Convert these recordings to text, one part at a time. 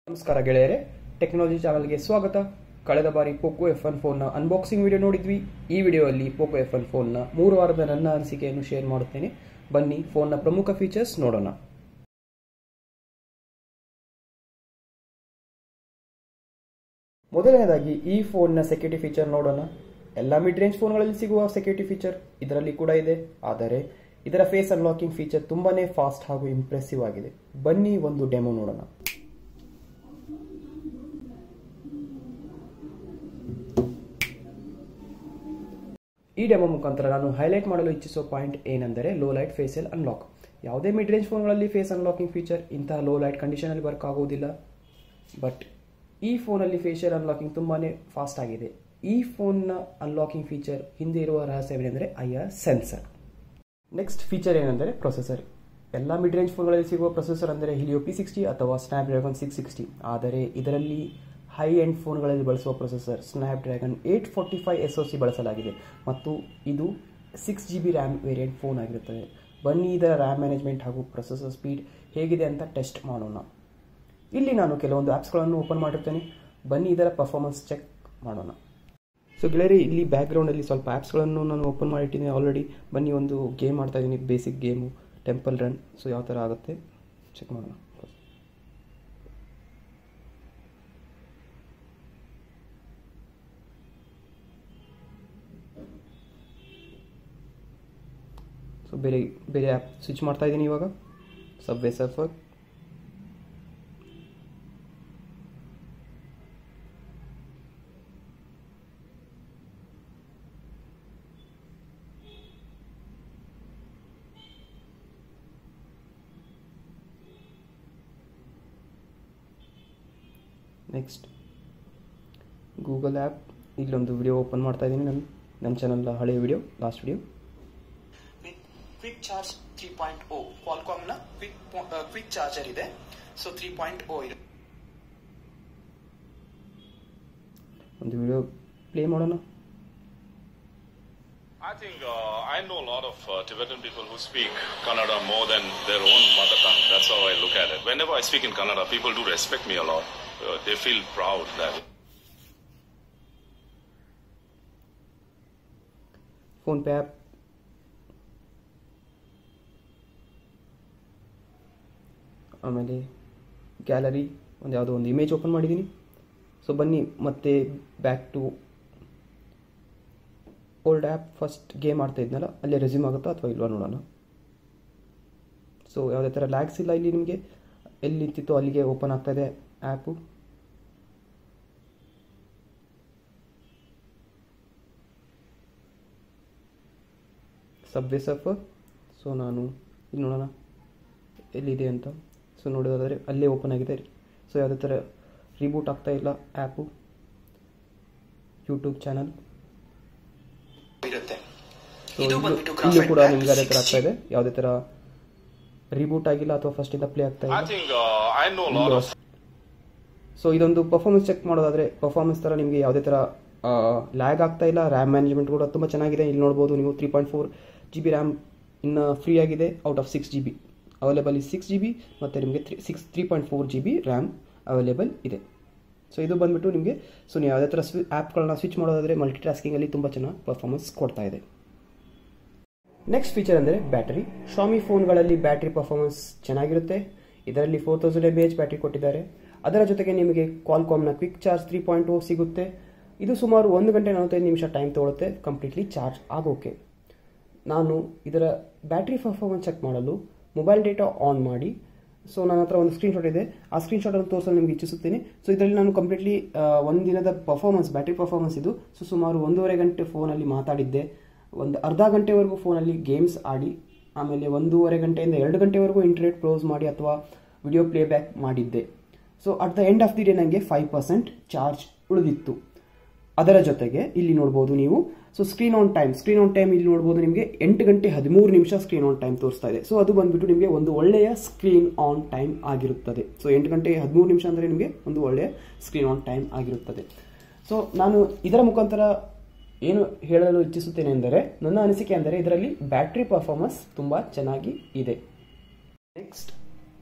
ನಮಸ್ಕಾರ ಗೆಳೆಯರೆ ಟೆಕ್ನಾಲಜಿ ಚಾನಲ್ಗೆ ಸ್ವಾಗತ ಕಳೆದ ಬಾರಿ ಪೋಕೋ ಎಫ್ ಒನ್ ಫೋನ್ನ ಅನ್ಬಾಕ್ಸಿಂಗ್ ವಿಡಿಯೋ ನೋಡಿದ್ವಿ ಈ ವಿಡಿಯೋದಲ್ಲಿ ಪೋಕೋ ಎಫ್ ಒನ್ ಫೋನ್ನ ಮೂರು ವಾರದ ನನ್ನ ಅನಿಸಿಕೆಯನ್ನು ಶೇರ್ ಮಾಡುತ್ತೇನೆ ಬನ್ನಿ ಫೋನ್ನ ಪ್ರಮುಖ ಫೀಚರ್ಸ್ ನೋಡೋಣ ಮೊದಲನೇದಾಗಿ ಈ ಫೋನ್ನ ಸೆಕ್ಯೂರಿಟಿ ಫೀಚರ್ ನೋಡೋಣ ಎಲ್ಲ ಮಿಡ್ ರೇಂಜ್ ಫೋನ್ಗಳಲ್ಲಿ ಸಿಗುವ ಸೆಕ್ಯೂರಿಟಿ ಫೀಚರ್ ಇದರಲ್ಲಿ ಕೂಡ ಇದೆ ಆದರೆ ಇದರ ಫೇಸ್ ಅನ್ಲಾಕಿಂಗ್ ಫೀಚರ್ ತುಂಬಾನೇ ಫಾಸ್ಟ್ ಹಾಗೂ ಇಂಪ್ರೆಸಿವ್ ಆಗಿದೆ ಬನ್ನಿ ಒಂದು ಡೆಮೋ ನೋಡೋಣ ಈ ಡೆಮೋ ಮುಖಾಂತರ ನಾನು ಹೈಲೈಟ್ ಮಾಡಲು ಇಚ್ಛಿಸುವ ಪಾಯಿಂಟ್ ಏನೆಂದರೆ ಲೋ ಲೈಟ್ ಫೇಸಲ್ ಅನ್ಲಾಕ್ ಯಾವುದೇ ಮಿಡ್ ರೇಂಜ್ ಫೋನ್ಗಳಲ್ಲಿ ಫೇಸ್ ಅನ್ಲಾಕಿಂಗ್ ಫೀಚರ್ ಇಂತಹ ಲೋ ಲೈಟ್ ಕಂಡೀಷನಲ್ಲಿ ವರ್ಕ್ ಆಗುವುದಿಲ್ಲ ಬಟ್ ಈ ಫೋನಲ್ಲಿ ಫೇಶಿಯಲ್ ಅನ್ಲಾಕಿಂಗ್ ತುಂಬಾ ಫಾಸ್ಟ್ ಆಗಿದೆ ಈ ಫೋನ್ನ ಅನ್ಲಾಕಿಂಗ್ ಫೀಚರ್ ಹಿಂದೆ ಇರುವ ರಹಸ್ಯವೇನೆಂದರೆ I R sensor next feature ಏನೆಂದರೆ ಪ್ರೊಸೆಸರ್ ಎಲ್ಲ ಮಿಡ್ ರೇಂಜ್ ಫೋನ್ಗಳಲ್ಲಿ ಸಿಗುವ ಪ್ರೊಸೆಸರ್ ಅಂದರೆ ಹಿಲಿಯೋ ಪಿ ಸಿಕ್ಸ್ಟಿ ಅಥವಾ ಸ್ನ್ಯಾಪ್ ಡ್ರ್ಯಾಗನ್ ಸಿಕ್ಸ್ ಸಿಕ್ಸ್ಟಿ ಆದರೆ ಇದರಲ್ಲಿ ಹೈ ಎಂಡ್ ಫೋನ್ಗಳಲ್ಲಿ ಬಳಸುವ processor Snapdragon eight forty five S O C ಬಳಸಲಾಗಿದೆ ಮತ್ತು ಇದು six G B RAM variant phone ಆಗಿರುತ್ತದೆ ಬನ್ನಿ ಇದರ ರ್ಯಾಮ್ ಮ್ಯಾನೇಜ್ಮೆಂಟ್ ಹಾಗೂ ಪ್ರೊಸೆಸರ್ ಸ್ಪೀಡ್ ಹೇಗಿದೆ ಅಂತ ಟೆಸ್ಟ್ ಮಾಡೋಣ ಇಲ್ಲಿ ನಾನು ಕೆಲವೊಂದು ಆ್ಯಪ್ಸ್ಗಳನ್ನು ಓಪನ್ ಮಾಡಿರ್ತೇನೆ ಬನ್ನಿ ಇದರ ಪರ್ಫಾರ್ಮೆನ್ಸ್ ಚೆಕ್ ಮಾಡೋಣ ಸೊ ಗೆಳೆಯರಿ ಇಲ್ಲಿ ಬ್ಯಾಕ್ಗ್ರೌಂಡಲ್ಲಿ ಸ್ವಲ್ಪ ಆ್ಯಪ್ಸ್ಗಳನ್ನು ನಾನು ಓಪನ್ ಮಾಡಿಟ್ಟಿದ್ದೀನಿ ಆಲ್ರೆಡಿ ಬನ್ನಿ ಒಂದು ಗೇಮ್ ಆಡ್ತಾ ಇದ್ದೀನಿ basic game Temple Run so ಯಾವ ಥರ ಆಗುತ್ತೆ ಚೆಕ್ ಮಾಡೋಣ ಸೊ ಬೇರೆ ಬೇರೆ ಆ್ಯಪ್ ಸ್ವಿಚ್ ಮಾಡ್ತಾ ಇದ್ದೀನಿ ಇವಾಗ Subway Surfer next Google app ಇಲ್ಲೊಂದು ವಿಡಿಯೋ ಓಪನ್ ಮಾಡ್ತಾ ಇದ್ದೀನಿ ನನ್ನ ನನ್ನ ಚಾನಲ್ ಹಳೆಯ video last video quick charge three point O ಕ್ವಾಲ್ಕಾಮ್ನ ಕ್ವಿಕ್ ಕ್ವಿಕ್ ಚಾರ್ಜರ್ ಇದೆ ಸೊ ತ್ರೀ ಪಾಯಿಂಟ್ ಓ ಇದೆ ಒಂದು ವಿಡಿಯೋ ಪ್ಲೇ ಮಾಡೋಣ I think uh, I know a lot of uh, Tibetan people who speak Kannada more than their own mother tongue. That's how I look at it. Whenever I speak in Kannada, people do respect me a lot. Uh, they feel proud that PhonePe app ಆಮೇಲೆ gallery ಒಂದು ಯಾವುದೋ ಒಂದು image open ಮಾಡಿದ್ದೀನಿ so ಬನ್ನಿ ಮತ್ತೆ back to old app first game ಆಡ್ತಾ ಇದ್ನಲ್ಲ ಅಲ್ಲೇ ರೆಸ್ಯೂಮ್ ಆಗುತ್ತಾ ಅಥವಾ ಇಲ್ವಾ ನೋಡೋಣ ಸೊ ಯಾವುದೇ ಥರ ಲ್ಯಾಗ್ಸ್ ಇಲ್ಲ ಇಲ್ಲಿ ನಿಮಗೆ ಎಲ್ಲಿ ನಿಂತಿತ್ತು ಅಲ್ಲಿಗೆ ಓಪನ್ ಆಗ್ತಾ ಇದೆ ಆ್ಯಪು ಸಬ್ವೆ ಸರ್ಫರ್ ಸೊ ನಾನು ಇಲ್ಲಿ ನೋಡೋಣ ಎಲ್ಲಿದೆ ಅಂತ ಸೊ ನೋಡೋದಾದರೆ ಅಲ್ಲೇ ಓಪನ್ ಆಗಿದೆ ಸೊ ಯಾವುದೇ ಥರ ರಿಬೂಟ್ ಆಗ್ತಾ ಇಲ್ಲ ಆ್ಯಪು ಯೂಟ್ಯೂಬ್ ಚಾನಲ್ ಇರುತ್ತೆ ಸೊ ಇದು ಇಲ್ಲೂ ಬಂದ್ಬಿಟ್ಟು ಇಲ್ಲೂ ಗ್ರಾಫೈಟ್ ಕೂಡ ಬ್ಯಾಕ್ ನಿಮ್ಗೆ ಅದೇ ಥರ 6G. ಆಗ್ತಾ ಇದೆ ಯಾವುದೇ ಥರ ರಿಬೂಟ್ ಆಗಿಲ್ಲ ಅಥವಾ ಫಸ್ಟಿಂದ ಪ್ಲೇ ಆಗ್ತಾ I ಇಲ್ಲ think uh, I know a lot of so ಇದೊಂದು ಪರ್ಫಾರ್ಮೆನ್ಸ್ ಚೆಕ್ ಮಾಡೋದಾದರೆ ಪರ್ಫಾರ್ಮೆನ್ಸ್ ಥರ ನಿಮಗೆ ಯಾವುದೇ ಥರ ಲ್ಯಾಗ್ ಆಗ್ತಾ ಇಲ್ಲ ರ್ಯಾಮ್ ಮ್ಯಾನೇಜ್ಮೆಂಟ್ ಕೂಡ ತುಂಬ ಚೆನ್ನಾಗಿದೆ ಇಲ್ಲಿ ನೋಡ್ಬೋದು ನೀವು three point four G B RAM ಇನ್ನು ಫ್ರೀ ಆಗಿದೆ out of six G B available ಈ ಸಿಕ್ಸ್ ಜಿ ಬಿ ಮತ್ತು ನಿಮಗೆ three six three point four G B RAM available ಇದೆ ಸೊ ಇದು ಬಂದುಬಿಟ್ಟು ನಿಮಗೆ ಸೊ ನೀವು ಯಾವುದೇ ಥರ ಸ್ವಿ ಆ್ಯಪ್ಗಳನ್ನ ಸ್ವಿಚ್ ಮಾಡೋದಾದರೆ ಮಲ್ಟಿ ಟಾಸ್ಕಿಂಗಲ್ಲಿ ತುಂಬ ಚೆನ್ನಾಗಿ ಪರ್ಫಾರ್ಮೆನ್ಸ್ ಕೊಡ್ತಾ ಇದೆ ನೆಕ್ಸ್ಟ್ ಫೀಚರ್ ಅಂದರೆ ಬ್ಯಾಟರಿ ಶಾಮಿ ಫೋನ್ಗಳಲ್ಲಿ ಬ್ಯಾಟರಿ ಪರ್ಫಾರ್ಮೆನ್ಸ್ ಚೆನ್ನಾಗಿರುತ್ತೆ ಇದರಲ್ಲಿ four thousand M H battery ಕೊಟ್ಟಿದ್ದಾರೆ ಅದರ ಜೊತೆಗೆ ನಿಮಗೆ ಕ್ವಾಲ್ಕಾಮ್ನ quick charge three point O ಸಿಗುತ್ತೆ ಇದು ಸುಮಾರು ಒಂದು ಗಂಟೆ ನಲವತ್ತೈದು ನಿಮಿಷ ಟೈಮ್ ತೊಗೊಳುತ್ತೆ ಕಂಪ್ಲೀಟ್ಲಿ ಚಾರ್ಜ್ ಆಗೋಕೆ ನಾನು ಇದರ ಬ್ಯಾಟ್ರಿ ಪರ್ಫಾರ್ಮೆನ್ಸ್ ಚೆಕ್ ಮಾಡಲು ಮೊಬೈಲ್ ಡೇಟಾ ಆನ್ ಮಾಡಿ ಸೊ ನನ್ನ ಹತ್ರ ಒಂದು ಸ್ಕ್ರೀನ್ಶಾಟ್ ಇದೆ ಆ ಸ್ಕ್ರೀನ್ಶಾಟನ್ನು ತೋರಿಸಲು ನಿಮಗೆ ಇಚ್ಛಿಸುತ್ತೇನೆ ಸೊ ಇದರಲ್ಲಿ ನಾನು ಕಂಪ್ಲೀಟ್ಲಿ ಒಂದು ದಿನದ ಪರ್ಫಾರ್ಮೆನ್ಸ್ ಬ್ಯಾಟ್ರಿ ಪರ್ಫಾರ್ಮೆನ್ಸ್ ಇದು ಸೊ ಸುಮಾರು ಒಂದೂವರೆ ಗಂಟೆ ಫೋನಲ್ಲಿ ಮಾತಾಡಿದ್ದೆ ಒಂದು ಅರ್ಧ ಗಂಟೆವರೆಗೂ ಫೋನಲ್ಲಿ ಗೇಮ್ಸ್ ಆಡಿ ಆಮೇಲೆ ಒಂದೂವರೆ ಗಂಟೆಯಿಂದ ಎರಡು ಗಂಟೆವರೆಗೂ ಇಂಟರ್ನೆಟ್ ಕ್ಲೋಸ್ ಮಾಡಿ ಅಥವಾ ವಿಡಿಯೋ ಪ್ಲೇಬ್ಯಾಕ್ ಮಾಡಿದ್ದೆ so at the end of the day ನನಗೆ ಫೈವ್ ಪರ್ಸೆಂಟ್ ಚಾರ್ಜ್ ಉಳಿದಿತ್ತು ಅದರ ಜೊತೆಗೆ ಇಲ್ಲಿ ನೋಡ್ಬೋದು ನೀವು so screen on time screen on time ಇಲ್ಲಿ ನೋಡ್ಬೋದು ನಿಮಗೆ ಎಂಟು ಗಂಟೆ ಹದಿಮೂರು ನಿಮಿಷ ಸ್ಕ್ರೀನ್ ಆನ್ ಟೈಮ್ ತೋರಿಸ್ತಾ ಇದೆ ಸೊ ಅದು ಬಂದ್ಬಿಟ್ಟು ನಿಮಗೆ ಒಂದು ಒಳ್ಳೆಯ ಸ್ಕ್ರೀನ್ ಆನ್ ಟೈಮ್ ಆಗಿರುತ್ತದೆ ಸೊ ಎಂಟು ಗಂಟೆ ಹದಿಮೂರು ನಿಮಿಷ ಅಂದರೆ ನಿಮಗೆ ಒಂದು ಒಳ್ಳೆಯ ಸ್ಕ್ರೀನ್ ಆನ್ ಟೈಮ್ ಆಗಿರುತ್ತದೆ ಸೊ ನಾನು ಇದರ ಮುಖಾಂತರ ಏನು ಹೇಳಲು ಇಚ್ಛಿಸುತ್ತೇನೆ ಎಂದರೆ ನನ್ನ ಅನಿಸಿಕೆ ಅಂದರೆ ಇದರಲ್ಲಿ ಬ್ಯಾಟ್ರಿ ಪರ್ಫಾರ್ಮೆನ್ಸ್ ತುಂಬ ಚೆನ್ನಾಗಿ ಇದೆ ನೆಕ್ಸ್ಟ್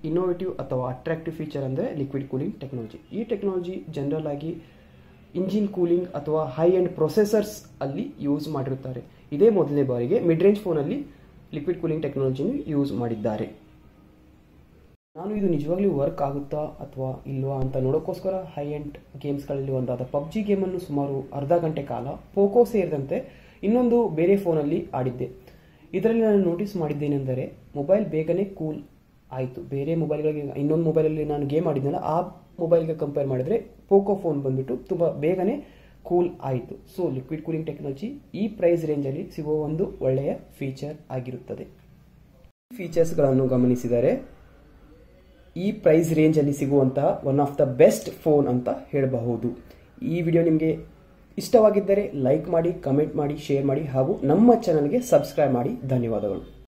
ಇನ್ನೋವೇಟಿವ್ ಅಥವಾ ಅಟ್ರಾಕ್ಟಿವ್ ಫೀಚರ್ ಅಂದರೆ ಲಿಕ್ವಿಡ್ ಕೂಲಿಂಗ್ ಟೆಕ್ನಾಲಜಿ ಈ ಟೆಕ್ನಾಲಜಿ ಜನರಲ್ ಆಗಿ ಇಂಜಿನ್ ಕೂಲಿಂಗ್ ಅಥವಾ ಹೈ ಎಂಡ್ ಪ್ರೊಸೆಸರ್ಸ್ ಅಲ್ಲಿ ಯೂಸ್ ಮಾಡಿರುತ್ತಾರೆ ಇದೇ ಮೊದಲನೇ ಬಾರಿಗೆ ಮಿಡ್ ರೇಂಜ್ ಫೋನಲ್ಲಿ ಲಿಕ್ವಿಡ್ ಕೂಲಿಂಗ್ ಟೆಕ್ನಾಲಜಿಯನ್ನು ಯೂಸ್ ಮಾಡಿದ್ದಾರೆ ನಾನು ಇದು ನಿಜವಾಗ್ಲೂ ವರ್ಕ್ ಆಗುತ್ತಾ ಅಥವಾ ಇಲ್ವಾ ಅಂತ ನೋಡೋಕ್ಕೋಸ್ಕರ ಹೈ ಎಂಡ್ ಗೇಮ್ಸ್ಗಳಲ್ಲಿ ಒಂದಾದ ಪಬ್ಜಿ ಗೇಮನ್ನು ಸುಮಾರು ಅರ್ಧ ಗಂಟೆ ಕಾಲ ಪೋಕೋ ಸೇರಿದಂತೆ ಇನ್ನೊಂದು ಬೇರೆ ಫೋನಲ್ಲಿ ಆಡಿದ್ದೆ ಇದರಲ್ಲಿ ನಾನು ನೋಟಿಸ್ ಮಾಡಿದ್ದೇನೆಂದರೆ ಮೊಬೈಲ್ ಬೇಗನೆ ಕೂಲ್ ಆಯಿತು ಬೇರೆ ಮೊಬೈಲ್ಗಳಿಗೆ ಇನ್ನೊಂದು ಮೊಬೈಲಲ್ಲಿ ನಾನು ಗೇಮ್ ಆಡಿದ್ನಲ್ಲ ಆ ಮೊಬೈಲ್ಗೆ ಕಂಪೇರ್ ಮಾಡಿದರೆ ಪೋಕೋ ಫೋನ್ ಬಂದ್ಬಿಟ್ಟು ತುಂಬ ಬೇಗನೆ ಕೂಲ್ ಆಯಿತು ಸೊ ಲಿಕ್ವಿಡ್ ಕೂಲಿಂಗ್ ಟೆಕ್ನಾಲಜಿ ಈ ಪ್ರೈಸ್ ರೇಂಜಲ್ಲಿ ಸಿಗುವ ಒಂದು ಒಳ್ಳೆಯ ಫೀಚರ್ ಆಗಿರುತ್ತದೆ ಫೀಚರ್ಸ್ಗಳನ್ನು ಗಮನಿಸಿದರೆ ಈ ಪ್ರೈಸ್ ರೇಂಜಲ್ಲಿ ಸಿಗುವಂತಹ one of the best phone ಅಂತ ಹೇಳಬಹುದು ಈ ವಿಡಿಯೋ ನಿಮಗೆ ಇಷ್ಟವಾಗಿದ್ದರೆ ಲೈಕ್ ಮಾಡಿ ಕಮೆಂಟ್ ಮಾಡಿ ಶೇರ್ ಮಾಡಿ ಹಾಗೂ ನಮ್ಮ ಚಾನಲ್ಗೆ ಸಬ್ಸ್ಕ್ರೈಬ್ ಮಾಡಿ ಧನ್ಯವಾದಗಳು